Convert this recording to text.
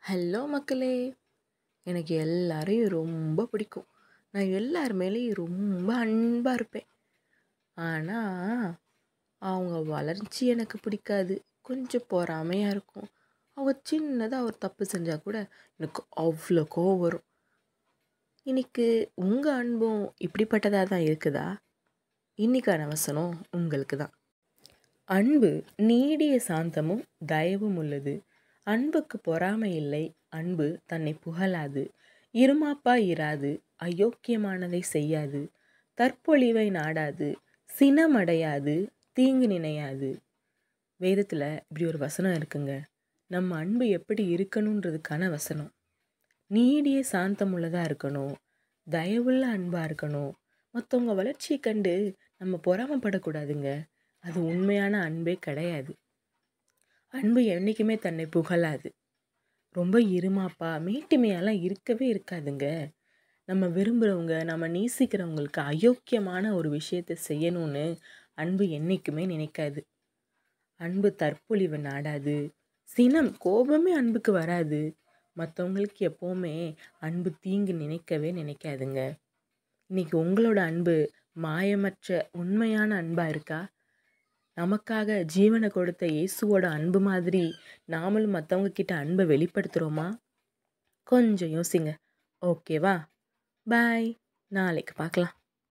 hello மக்களே எனக்கு எல்லாரையும் ரொம்ப பிடிக்கும் நான் எல்லார் மேலேயும் ரொம்ப அன்பாக இருப்பேன் ஆனால் அவங்க வளர்ச்சி எனக்கு பிடிக்காது கொஞ்சம் பொறாமையாக இருக்கும் அவங்க சின்னதாக ஒரு தப்பு செஞ்சால் கூட எனக்கு அவ்வளோ கோவம் வரும் இன்னைக்கு உங்கள் அன்பும் இப்படிப்பட்டதாக தான் இருக்குதா இன்னைக்கான வசனம் உங்களுக்கு தான் அன்பு நீடிய சாந்தமும் தயவும் உள்ளது அன்புக்கு பொறாமை இல்லை அன்பு தன்னை புகழாது இருமாப்பா இராது அயோக்கியமானதை செய்யாது தற்பொழிவை நாடாது சினமடையாது தீங்கு நினையாது வேதத்தில் இப்படி ஒரு வசனம் இருக்குங்க நம்ம அன்பு எப்படி இருக்கணுன்றதுக்கான வசனம் நீடிய சாந்தமுள்ளதாக இருக்கணும் தயவுள்ள அன்பாக இருக்கணும் மற்றவங்க வளர்ச்சியை கண்டு நம்ம பொறாமப்படக்கூடாதுங்க அது உண்மையான அன்பே கிடையாது அன்பு என்றைக்குமே தன்னை புகழாது ரொம்ப இருமாப்பா மேட்டுமையெல்லாம் இருக்கவே இருக்காதுங்க நம்ம விரும்புகிறவங்க நம்ம நேசிக்கிறவங்களுக்கு அயோக்கியமான ஒரு விஷயத்தை செய்யணும்னு அன்பு என்றைக்குமே நினைக்காது அன்பு தற்பொழிவு நாடாது சினம் கோபமே அன்புக்கு வராது மற்றவங்களுக்கு எப்போவுமே அன்பு தீங்கு நினைக்கவே நினைக்காதுங்க இன்னைக்கு உங்களோட அன்பு மாயமற்ற உண்மையான அன்பாக இருக்கா நமக்காக ஜீவனை கொடுத்த இயேசுவோட அன்பு மாதிரி நாமளும் மற்றவங்க கிட்ட அன்பை வெளிப்படுத்துகிறோமா கொஞ்சம் யோசிங்க ஓகேவா பாய் நாளைக்கு பார்க்கலாம்